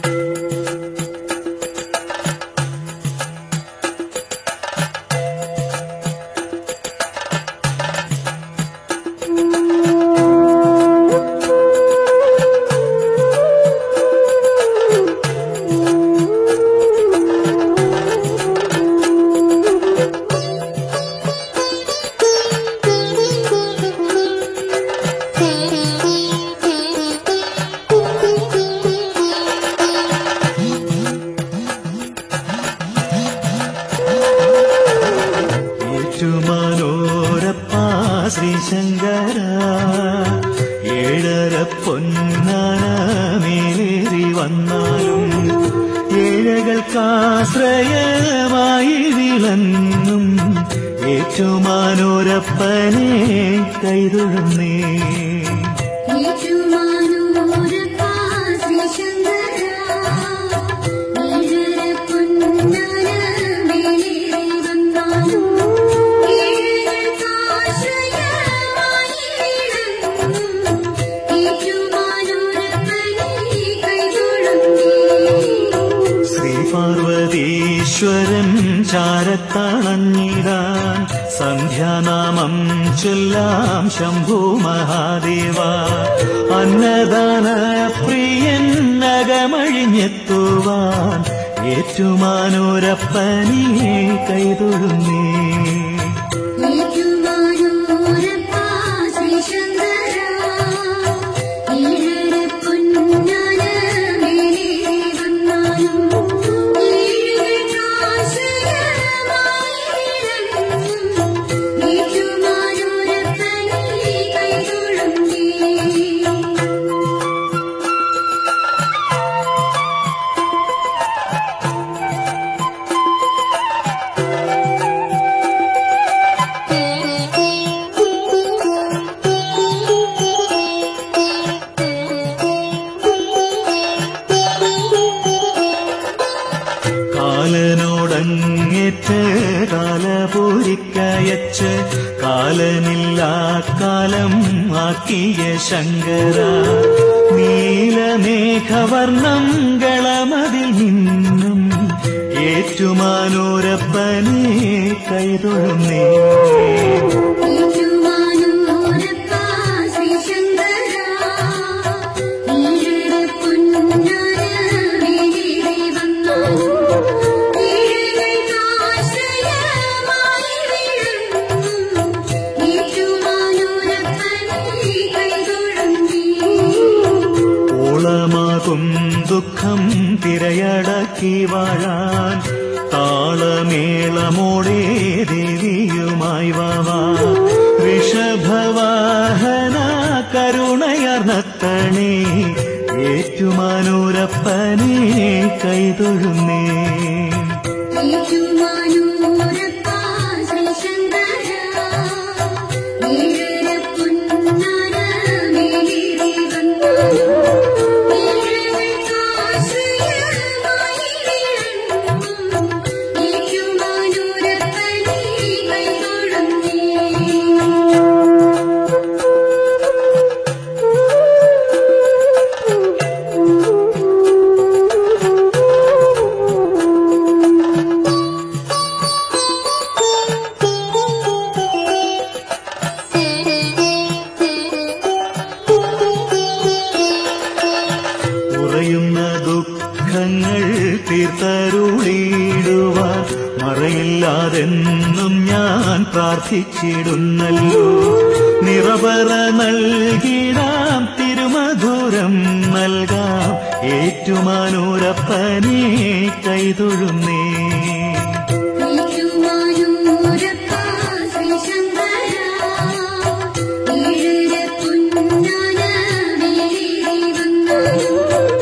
ഏറ്റുമാനോരപ്പ ശ്രീശങ്കര ഏഴര പൊന്നാന മേലേറി വന്നാലും ഏഴകൾക്കാശ്രയമായി വിളങ്ങും ഏറ്റുമാനോരപ്പനെ കൈതൊഴുന്നേ ഏറ്റുമാനൂരപ്പ ശ്രീശങ്കര ഏഴര പൊന്നാന മേലേറി വന്നാലും ഏഴകൾക്കാശ്രയമായി വിളങ്ങും ഏറ്റുമാനൂരപ്പനെ കൈതൊഴുന്നേ ശ്രീപാർവതീശ്വരൻ ചാരത്തണഞ്ഞിടാൻ സന്ധ്യാനാമം ചൊല്ലാം ശംഭു മഹാദേവ അന്നദാന പ്രിയൻ നഗമഴിഞ്ഞെത്തുവാൻ ഏറ്റുമാനോരപ്പനെ കൈതൊഴുന്നേ ഏറ്റുമാനൂരപ്പ ശ്രീശങ്കര ഏഴര പൊന്നാന മേലേറി വന്നാലും ഏഴകൾക്കാശ്രയമായി വിളങ്ങും ഏറ്റുമാനൂരപ്പനെ കൈതൊഴുന്നേ കാലനോടങ്ങേറ്റ് കാലപൂരിക്കയച്ച് കാലനില്ലാ കാലം ആക്കിയ ശങ്കര നീലമേഘവർണം കളമതിൽ നിന്നും ഏറ്റുമാനൂരപ്പനെ കൈതൊഴുന്നേ ഏറ്റുമാനൂരപ്പ ശ്രീശങ്കര ഏഴര പൊന്നാന മേലേറി വന്നാലും ഏഴകൾക്കാശ്രയമായി വിളങ്ങും ഏറ്റുമാനൂരപ്പനെ കൈതൊഴുന്നേ ഓളമാകും ദുഃഖം തിരയടക്കി വാഴാൻ താളമേളമോടെ ദേവിയുമായി വാവാ ഋഷഭവാഹന കരുണയർന്നത്തണേ ഏറ്റുമാനൂരപ്പനെ കൈതൊഴുന്നേ ഏറ്റുമാനൂരപ്പ ശ്രീശങ്കര ഏഴര പൊന്നാന മേലേറി വന്നാലും ഏഴകൾക്കാശ്രയമായി വിളങ്ങും ഏറ്റുമാനൂരപ്പനെ കൈതൊഴുന്നേ ഉറയുന്ന ദുഃഖങ്ങൾ തീർത്തരുളിയിടുവാൻ മറയില്ലാതെന്നും ഞാൻ പ്രാർത്ഥിച്ചിടുന്നല്ലോ നിറപറ നൽകിടാം തിരുമധുരം നൽകാം ഏറ്റുമാനൂരപ്പനെ കൈതൊഴുന്നേ ഏറ്റുമാനൂരപ്പ ശ്രീശങ്കര ഏഴര പൊന്നാന മേലേറി വന്നാലും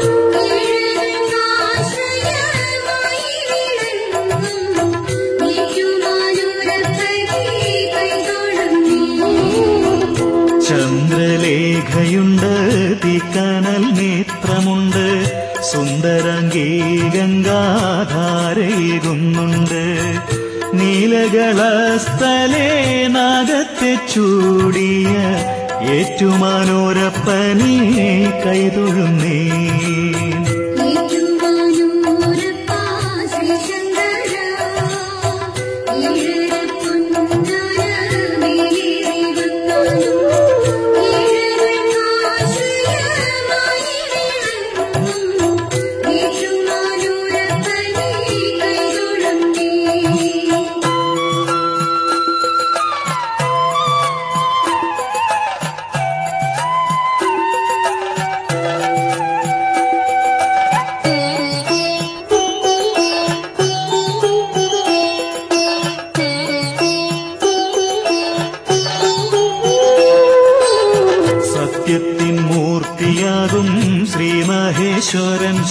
ഏഴകൾക്കാശ്രയമായി വിളങ്ങും ഏറ്റുമാനൂരപ്പനെ കൈതൊഴുന്നേ ചന്ദ്രലേഖയുണ്ട് തീക്കനൽ നേത്രമുണ്ട് സുന്ദരങ്കീ ഗംഗാധാരയേകുന്നുണ്ട് നീലകളസ്ഥലേ നാഗത്തെ ചൂടിയ ഏറ്റുമാനോരപ്പനെ കൈതൊഴുന്നേ ഏറ്റുമാനൂരപ്പ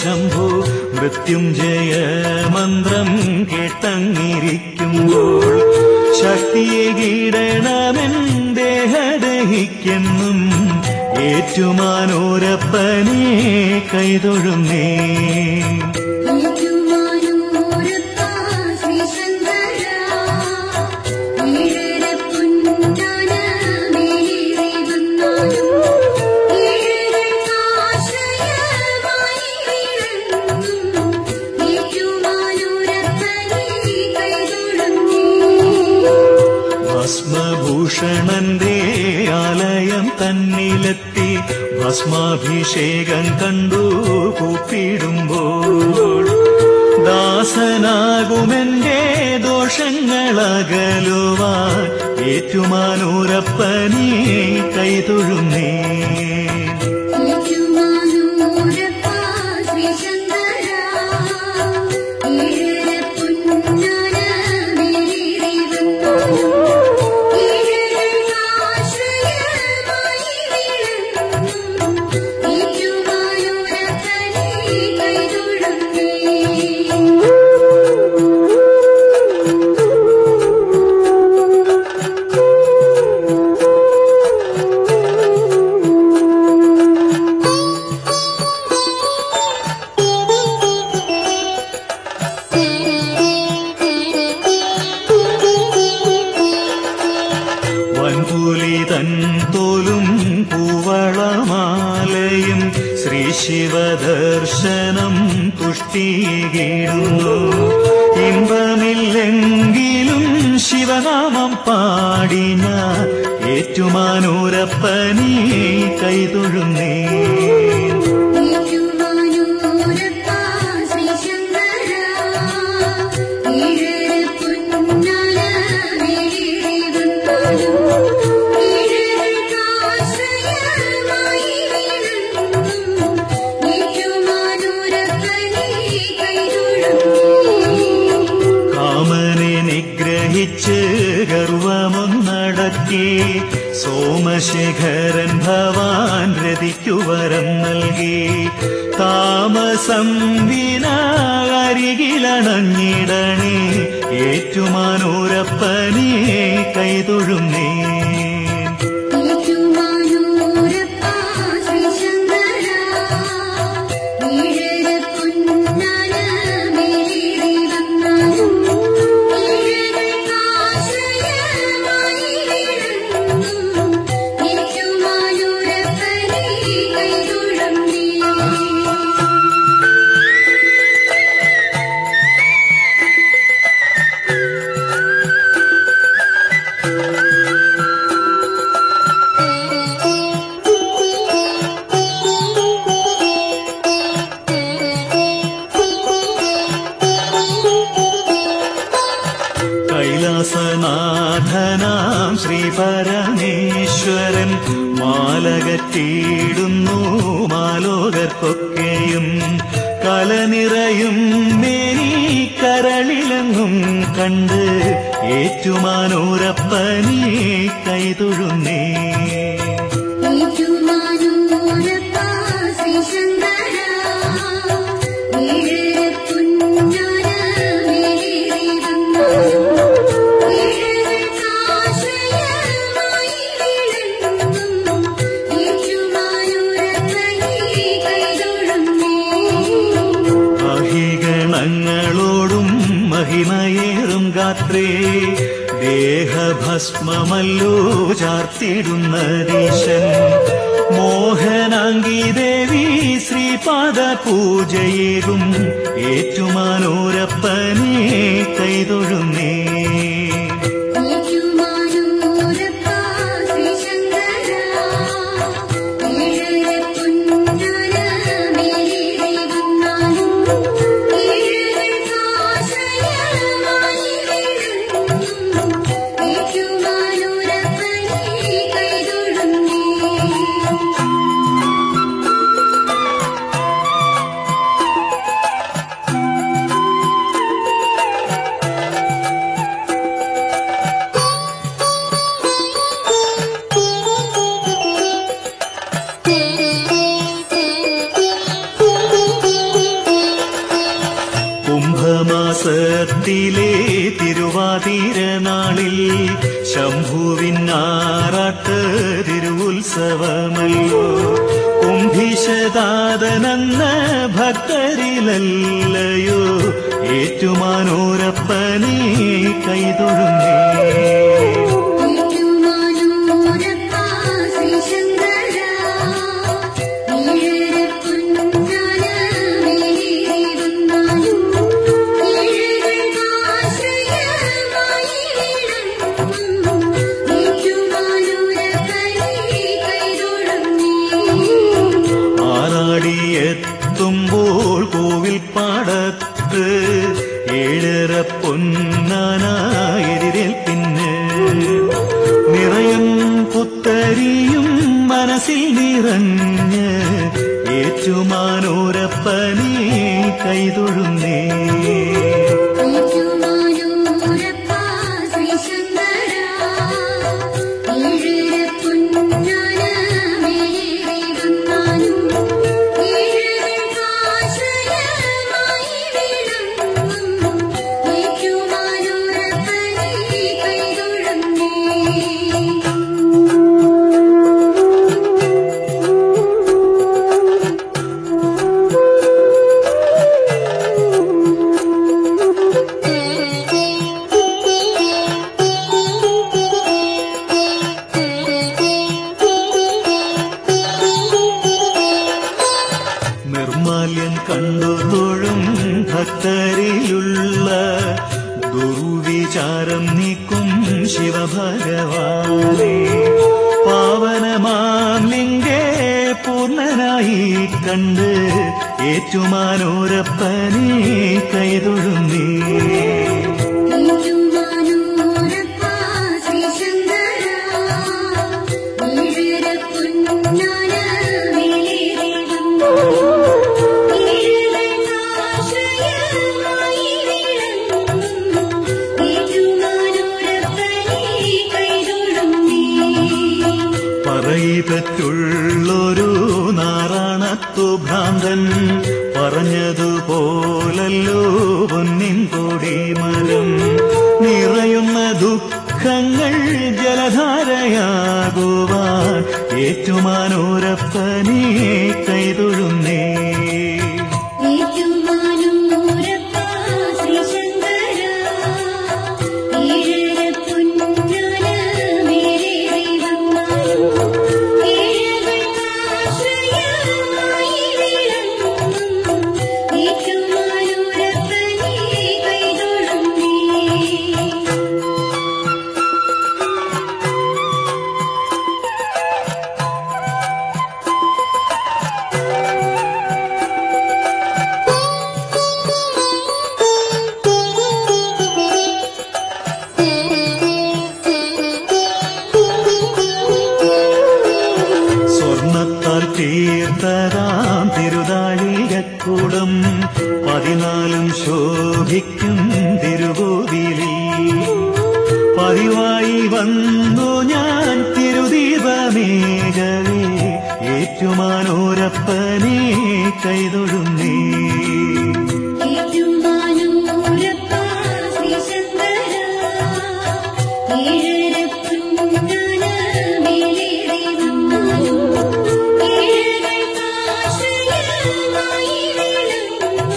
ശംഭു മൃത്യുഞ്ജയ മന്ത്രം കേട്ടങ്ങിരിക്കുമ്പോൾ ശക്തിയെ കീടണമെൻ ദേഹദഹിക്കെന്നും ഏറ്റുമാനോരപ്പനെ കൈതൊഴുന്നേ ഏറ്റുമാനൂരപ്പ ശ്രീശങ്കര ഏഴരപ്പൊന്നാന മേലേറി വന്നാലും ഏഴരക്കാശ്രയമായി വിളങ്ങും ഏറ്റുമാനൂരപ്പനെ കൈതൊഴുന്നേ ഭസ്മഭൂഷണന്റെ ആലയം തന്നിലെത്തി ഭസ്മാഭിഷേകം കണ്ടു കൂപ്പിടുമ്പോൾ ദാസനാകുമെന്റെ ദോഷങ്ങളകലുവാൻ ഏറ്റുമാനൂരപ്പനെ കൈതൊഴുന്നേ ഏറ്റുമാനൂരപ്പ ശ്രീശങ്കര ഏഴരപ്പൊന്നാന മേലേറി വന്നാലും ഏഴരക്കാശ്രയമായി വിളങ്ങും ഏറ്റുമാനൂരപ്പനെ കൈതൊഴുന്നേ വൻപുലി തൻ തോലും പൂവളമാലയും ശ്രീ ശിവദർശനം തുഷ്ടീകിടുന്നു ഇമ്പമില്ലെങ്കിലും ശിവനാമം പാടി ഞാൻ ഏറ്റുമാനൂരപ്പനെ കൈതൊഴുന്നേ ഏറ്റുമാനൂരപ്പ ശ്രീശങ്കര ഏഴരപ്പൊന്നാന മേലേറി വന്നാലും ഏഴരക്കാശ്രയമായി വിളങ്ങും ഏറ്റുമാനൂരപ്പനെ കൈതൊഴുന്നേ കാമനെ നിഗ്രഹിച്ച് ഗർവമൊന്നടക്കി സോമശേഖരൻ ഭവാൻ രതിക്കു വരം നൽകി താമസം വിന അരികിലണഞ്ഞിടണേ ഏറ്റുമാനൂരപ്പനെ കൈതൊഴുന്നേ ഏറ്റുമാനൂരപ്പ ശ്രീശങ്കര ഏഴരപ്പൊന്നാന മേലേറി വന്നാലും ഏഴരക്കാശ്രയമായി വിളങ്ങും ഏറ്റുമാനൂരപ്പനെ കൈതൊഴുന്നേ കൈലാസനാഥനാം ശ്രീ പരമേശ്വരൻ മാലകറ്റിയിടുന്നു മാലോകർക്കൊക്കെയും കലനിറയും മേനി കരളിലെങ്ങും കണ്ട് ഏറ്റുമാനൂരപ്പനെ കൈതൊഴുന്നേ ഏറ്റുമാനൂരപ്പ ശ്രീശങ്കര ഏഴരപ്പൊന്നാന മേലേറി വന്നാലും ഏഴരക്കാശ്രയമായി വിളങ്ങും ഏറ്റുമാനൂരപ്പനെ കൈതൊഴുന്നേ അഹിഗണങ്ങളോടും മഹിമയേറും ഗാത്രേ ദേഹഭസ്മമല്ലോ ചാർത്തിടുന്നതീശൻ മോഹനാംഗി ദേവി ശ്രീപാദ പൂജയേകും ഏറ്റുമാനോരപ്പനെ കൈതൊഴുന്നേ ഏറ്റുമാനൂരപ്പ ശ്രീശങ്കര ഏഴരപ്പൊന്നാന മേലേറി വന്നാലും ഏഴരക്കാശ്രയമായി വിളങ്ങും ഏറ്റുമാനൂരപ്പനെ കൈതൊഴുന്നേ ും മാസത്തിലെ തിരുവാതിര നാളിൽ ശംഭുവിനാറാട്ട് തിരുവുത്സവമല്ലോ കുംഭിശതാതനെന്ന ഭക്തരിലല്ലയോ ഏറ്റുമാനോരപ്പനെ കൈതൊഴുന്നേ ഏറ്റുമാനൂരപ്പ ശ്രീശങ്കര ഏഴരപ്പൊന്നാന മേലേറി വന്നാലും ഏഴകൾക്കാശ്രയമായി വിളങ്ങും ഏറ്റുമാനൂരപ്പനെ കൈതൊഴുന്നേ ആറാടിയെത്തുമ്പോൾ കോവിൽ പാടത്ത് ഏഴര പൊന്നാനായെതിരേൽപ്പിന് നിറയും പുത്തരിയും മനസ്സിൽ നിറഞ്ഞ് ഏറ്റുമാനോരപ്പനെ കൈതൊഴുന്നേ ഏറ്റുമാനൂരപ്പ ശ്രീശങ്കര ഏഴരപ്പൊന്നാന മേലേറി വന്നാലും ഏഴകൾക്കാശ്രയമായി വിളങ്ങും ഏറ്റുമാനൂരപ്പനെ കൈതൊഴുന്നേ നിർമാല്യം കണ്ടു തൊഴും ഭക്തരിലുള്ള ദുർവിചാരം നീക്കും ശിവഭഗവാനെ പാവനമാം ലിംഗേ പൂർണ്ണനായി കണ്ട് ഏറ്റുമാനോരപ്പനെ കൈതൊഴുന്നേ ഏറ്റുമാനൂരപ്പ ശ്രീശങ്കര ഏഴരപ്പൊന്നാന മേലേറി വന്നാലും ഏഴകൾക്കാശ്രയമായി വിളങ്ങും ഏറ്റുമാനൂരപ്പനെ കൈതൊഴുന്നേ പറയിപ്പറ്റുള്ളൊരു നാറാണത്തു ഭ്രാന്തൻ പറഞ്ഞതുപോലല്ലോ പൊന്നിൻ കൊടിമരം നിറയുന്ന ദുഃഖങ്ങൾ ജലധാരയാകുവാൻ ഏറ്റുമാനോരപ്പനെ കൈതൊഴുന്നേ ഏറ്റുമാനൂരപ്പ ശ്രീശങ്കര ഏഴരപ്പൊന്നാന മേലേറി വന്നാലും ഏഴകൾക്കാശ്രയമായി വിളങ്ങും ഏറ്റുമാനൂരപ്പനെ കൈതൊഴുന്നേ സ്വർണത്താൽ തീർത്തതാം തിരുതാഴികക്കൂടം പതിനാലും ശോഭിക്കും തിരുകോവിലിൽ പതിവായി വന്നു ഞാൻ തിരുദീപമേകവേ ഏറ്റുമാനോരപ്പനെ കൈതൊഴുന്നേ ഏറ്റുമാനൂരപ്പ ശ്രീശങ്കര ഏഴരപ്പൊന്നാന മേലേറി വന്നാലും ഏഴകൾക്കാശ്രയമായി വിളങ്ങും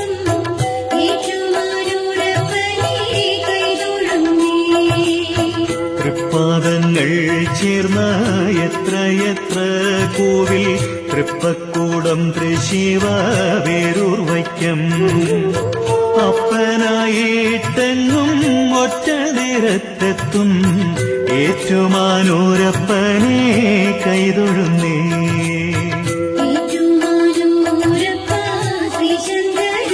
ഏറ്റുമാനൂരപ്പനെ കൈതൊഴുന്നേ തൃപ്പാദങ്ങൾ ചേർന്ന എത്രയെത്ര കോവിൽ തൃപ്പക്കൂടം തൃശിവ വേരൂർ വയ്ക്കും അപ്പനായിട്ടെങ്ങും ഒറ്റ നിരത്തെത്തും ഏറ്റുമാനൂരപ്പനെ കൈതൊഴുന്നേ ഏറ്റുമാനൂരപ്പ ശ്രീശങ്കര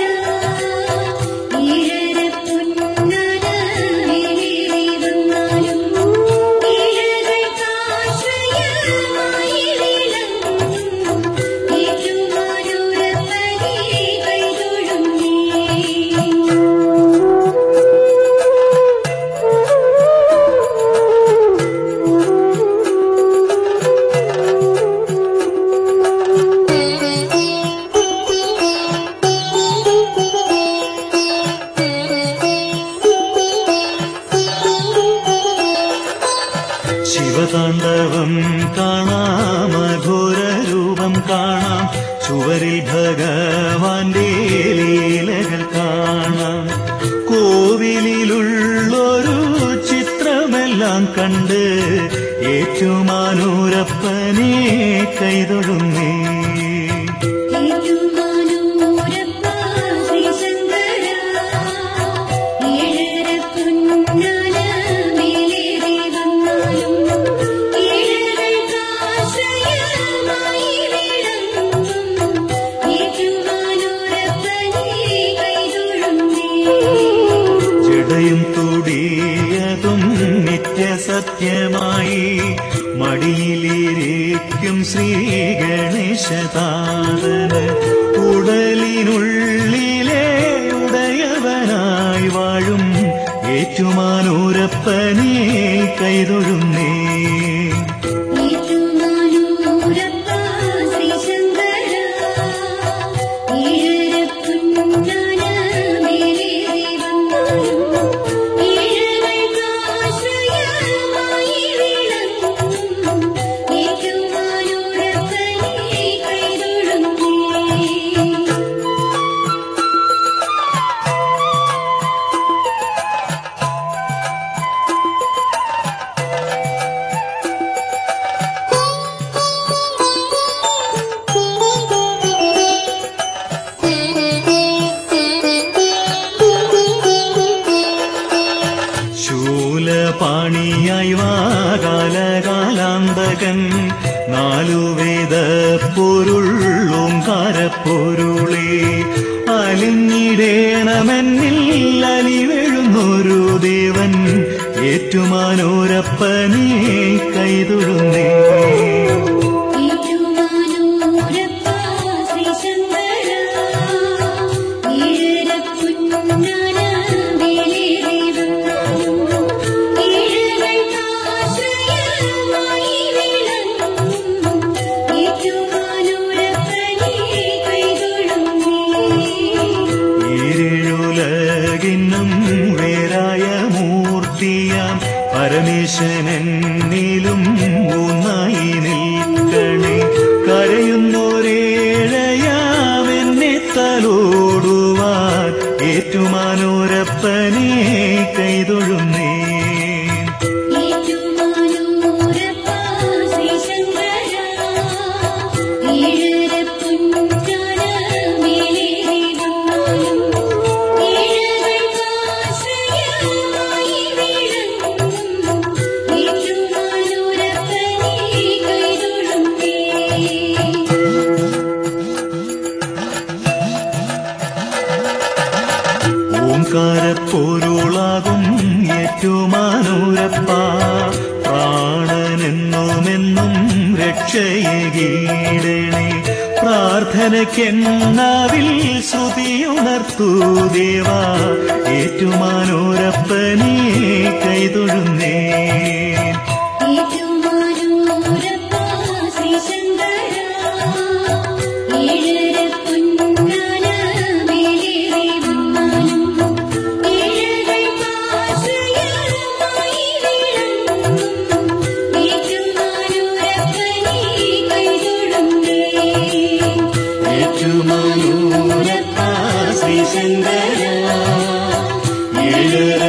ഏഴരപ്പൊന്നാന മേലേറി വന്നാലും ഏഴകൾക്കാശ്രയമായി വിളങ്ങും ഏറ്റുമാനൂരപ്പനെ കൈതൊഴുന്നേ ും ചുവരിൽ ഭഗവാന്റെ ലീലകൾ കാണാം കോവിലിലുള്ളൊരു ചിത്രമെല്ലാം കണ്ട് ഏറ്റുമാനൂരപ്പനെ കൈതൊഴുന്നേ ഏറ്റുമാനൂരപ്പ ശ്രീശങ്കര ഏഴര പൊന്നാന മേലേറി വന്നാലും ഏഴകൾക്കാശ്രയമായി വിളങ്ങും ഏറ്റുമാനൂരപ്പനെ കൈതൊഴുന്നേ ജടയും തുടിയതും നിത്യസത്യമായി മടിയിലിരിക്കും ശ്രീ ഗണേശതാതന് ഉടലിനുള്ളിലെ ഉടയവനായി വാഴും ഏറ്റുമാനൂരപ്പനെ കൈതൊഴുന്നേ ഏറ്റുമാനൂരപ്പ ശ്രീശങ്കര ഏഴര പൊന്നാന മേലേറി വന്നാലും ഏഴകൾക്കാശ്രയമായി വിളങ്ങും ഏറ്റുമാനൂരപ്പനെ കൈതൊഴുന്നേ ശൂലപാണിയായി വാകാലകാലാന്തകൻ നാലു വേദ പൊരുള്ളോങ്കാരപ്പൊരുളേ അലിഞ്ഞിടേണമെന്നിൽ അലിവെഴുന്നൊരു ദേവൻ ഏറ്റുമാനോരപ്പനെ കൈതൊഴുന്നേ ഏറ്റുമാനൂരപ്പ ശ്രീശങ്കര ഏഴര പൊന്നാന മേലേറി വന്നാലും ഏഴകൾക്കാശ്രയമായി വിളങ്ങും ഏറ്റുമാനൂരപ്പനെ കൈതൊഴുന്നേ ഈരുലകിന്നും വേറായ മൂർത്തിയാം പരമേശനെന്നിലും ഒന്നായി നിൽക്കണേ കരയുന്നോരേഴയാമെന്നെ തലോടുവാൻ ഏറ്റുമാനോരപ്പനെ കൈതൊഴുന്നേ ഏറ്റുമാനൂരപ്പ ശ്രീശങ്കര ഏഴര പൊന്നാന മേലേറി വന്നാലും ഏഴകൾക്കാശ്രയമായി വിളങ്ങും ഏറ്റുമാനൂരപ്പനെ കൈതൊഴുന്നേ ഓംകാരപ്പൊരുളാകും ഏറ്റുമാനൂരപ്പ പ്രാണനെന്നുമെന്നും രക്ഷയകീടണേ പ്രാർത്ഥനയ്ക്കെന്നാവിൽ ശ്രുതിയുണർത്തൂ ദേവ ഏറ്റുമാനൂരപ്പനെ കൈതൊഴുന്നേ ഏറ്റുമാനൂരപ്പ ശ്രീശങ്കര ഏഴര പൊന്നാന മേലേറി വന്നാലും ഏഴകൾക്കാശ്രയമായി വിളങ്ങും ഏറ്റുമാനൂരപ്പനെ കൈതൊഴുന്നേ ഏറ്റുമാനൂരപ്പ ശ്രീശങ്കര ഏഴര